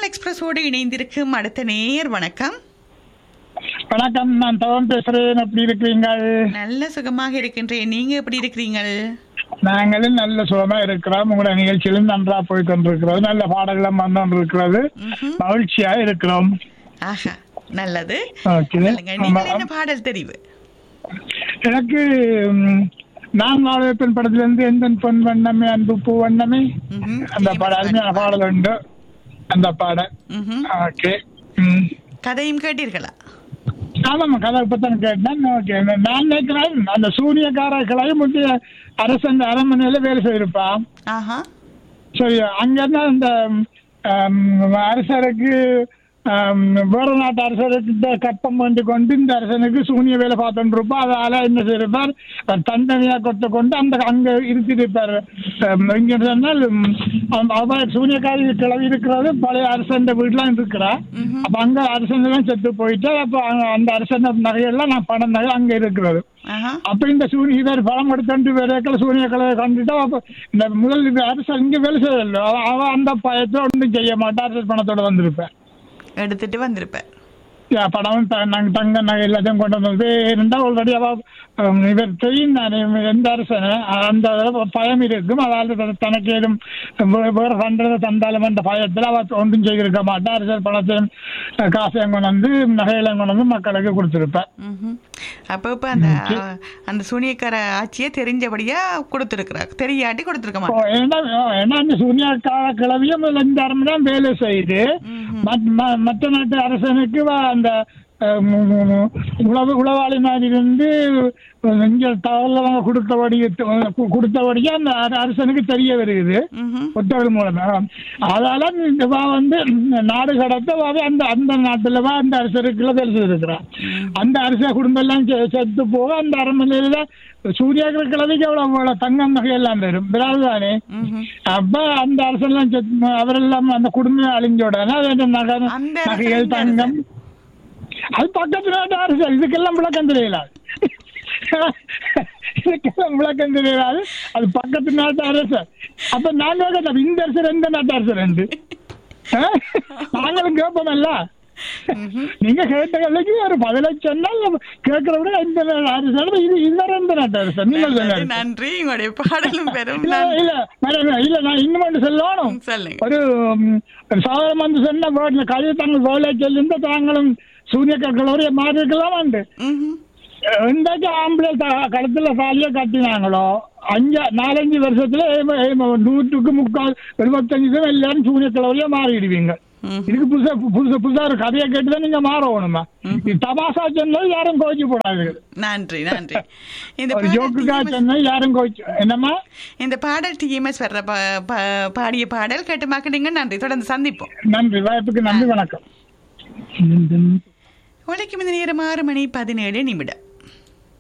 தமிழ் எக்ஸ்பிரஸோடு இணைந்திருக்கும் அடுத்த நேயர் வணக்கம் வணக்கம் நான் தவன் பேசுறேன் எப்படி இருக்கிறீங்கள் நல்ல சுகமாக இருக்கின்றேன் நீங்க எப்படி இருக்கிறீங்கள் நாங்களும் நல்ல சுகமா இருக்கிறோம் உங்களோட நிகழ்ச்சியிலும் நன்றா போய் கொண்டிருக்கிறது நல்ல பாடல்களும் வந்து கொண்டிருக்கிறது ம்ஹும். மகிழ்ச்சியா இருக்கிறோம் ஆஹா நல்லது ஓகே சொல்லுங்க நீங்கள் என்ன பாடல் தெரிவு எனக்கு ம், நான் வாழப்பன் படத்துல இருந்து எந்த பொன் வண்ணமே அன்பு பூ வண்ணமே ம்ஹும். அந்த பாடல் அருமையான பாடல் உண்டு அந்த பாடல் ம்ஹும். ஓகே ம். கதையும் கேட்டீர்களா ஆமாம் கதை இப்பதான் கேட்டேன் ஓகே நான் நினைக்கிறேன் அந்த சூனியக்காரர்களை முந்தைய அரசன் அரண்மனையில வேலை செய்திருப்பான் ஆஹா சரி அங்கிருந்து அந்த ஆம், அரசருக்கு ஆம், வேற நாட்டு அரசருக்கு கப்பம் பண்ணி கொண்டு இந்த அரசனுக்கு சூனிய வேலை பார்த்துட்டு இருப்போம் அதால என்ன செய்திருப்பார் தண்டனையா கொட்ட கொண்டு அந்த அங்க இருத்திருப்பார் ஆம், இங்க சொன்னால் ம், அவ- அவ சூனியக்காரி கிளவி இருக்கிறது பழைய அரசன் வீட்டுலாம் இருக்கிறா ம்ஹும். அப்ப அங்க அரசன் எல்லாம் செத்து போயிட்டு அப்ப அங்க- அந்த அரசன் நகையெல்லாம் நான் பணம் நகை அங்க இருக்கிறது ஆஹா அப்ப இந்த சூரிய இவர் பணம் எடுத்து வேற சூரிய கலையை கண்டுட்டா அப்ப இந்த முதல் இந்த அரசு இங்க வேலை செய்யல அவ- அவ அந்த பயத்துல ஒன்றும் செய்ய மாட்டா அரசு பணத்தோட வந்திருப்பேன் எடுத்துட்டு வந்திருப்பேன் யா, பணம் த- நாங்க தங்க நகை எல்லாத்தையும் கொண்டு வந்து இருந்தா ஆல்ரெடி அவ ஹம், இவர் தெரியும் தானே எந்த அரசனை அந்த அளவு பயம் இருக்கும் அதாவது த- தனக்கு ஏதும் வே- வேற பண்றதை தந்தாலும் என்ற பயத்துல அவ ஒன்றும் செய்திருக்க மாட்டா அரசர் பணத்தையும் அஹ், காசையும் கொண்டு வந்து நகையெல்லாம் கொண்டு வந்து மக்களுக்கு கொடுத்திருப்பேன் ம்ஹும். அப்ப இப்ப அந்த அந்த சூனியக்கார ஆட்சியை தெரிஞ்சபடியா கொடுத்திருக்கிறார் தெரியாட்டி கொடுத்திருக்க ஓ, மாட்டார் ஏன்னா ஓ, ஏன்னா இந்த சூனியக்கார கிளவியும் இந்த அரசு தான் வேலை செய்யுது ம்ஹும். மத்- ம- மற்ற நாட்டு அரசனுக்கு வ- அந்த அஹ், மு- மு- மு- உளவு உளவாளி மாதிரி இருந்து இங்க தகவல் கொடுத்தபடி கு- கொடுத்தபடியே அந்த அர- அரசனுக்கு தெரிய வருகிறது ம்ஹும். புத்தகம் மூலமா அதால இந்த வா வந்து நாடு கடத்த வா அந்த அந்த நாட்டுல வா அந்த அரசருக்குள்ள வேலை செய்திருக்கிறான் அந்த அரச குடும்பம் எல்லாம் செ- செத்து போக அந்த அரண்மனையில சூர்யாக்கிற கிழவிக்கு எவ்வளவு எவ்வளவு தங்கம் நகை எல்லாம் வரும் தானே ம்ஹும். அப்ப அந்த அரசெல்லாம் செத்து அவரெல்லாம் அந்த குடும்பம் அழிஞ்ச உடனே அது நகை அந்த அரசன் நகைகள் இந்த தங்கம் அது பக்கத்து நாட்டு அரசர் இதுக்கெல்லாம் விளக்கம் தெரியல இதுக்கெல்லாம் விளக்கம் தெரியாது அது பக்கத்து நாட்டு அரசர் அப்ப நாங்க கேட்டோம் இந்த அரசர் எந்த நாட்டு அரசர் என்று ஆ? நாங்களும் கேட்போம்ல ம்ஹும். நீங்க கேட்ட கல்லைக்கு ஒரு பதிலை சொன்னால் கேட்கிற விட எந்த நாட்டு அரசர் இது இன்னொரு எந்த நாட்டு அரசர் நீங்கள் நல்லது, சொல்லுங்க நன்றி உங்களுடைய பாடலும் பெரும் இல்ல நன்றி. இல்ல மேடம், இல்ல நான் இன்னும் ஒன்று சொல்லணும் சொல்லுங்க ஒரு ம், ஒரு சாதாரண வந்து சொன்ன வீட்டில் கதை தங்கள் வேலை செல்லுந்த தாங்களும் சூரியக்கர்களோடைய மாறி இருக்கலாம் உண்டு ம்ஹும். எந்தாச்சு ஆம்பளை த- கழுத்துல தாலியை கட்டினாங்களோ அஞ்சு நாலஞ்சு வருஷத்துல ஏம- ஏம நூற்றுக்கு முக்கால் எழுபத்தஞ்சு எல்லாரும் சூரியக்கிழமையா மாறிடுவீங்க ம்ஹும். இதுக்கு புதுசா புதுசா புதுசா ஒரு கதையை கேட்டுதான் நீங்க மாறணுமா இது தமாசா சொன்னது யாரும் கோச்சு போடாது நன்றி நன்றி இந்த ஒரு பாடல் ஜோக்குக்கா TMS சொன்னது யாரும் கோச்சு என்னம்மா இந்த பாடல் டிஎம்எஸ் வர்ற பா- பா- பாடிய பாடல் கேட்டு மாக்கிட்டீங்க நன்றி தொடர்ந்து சந்திப்போம் நன்றி வாய்ப்புக்கு நன்றி வணக்கம் உழைக்கும் இந்த நேரம் ஆறு மணி பதினேழு நிமிடம்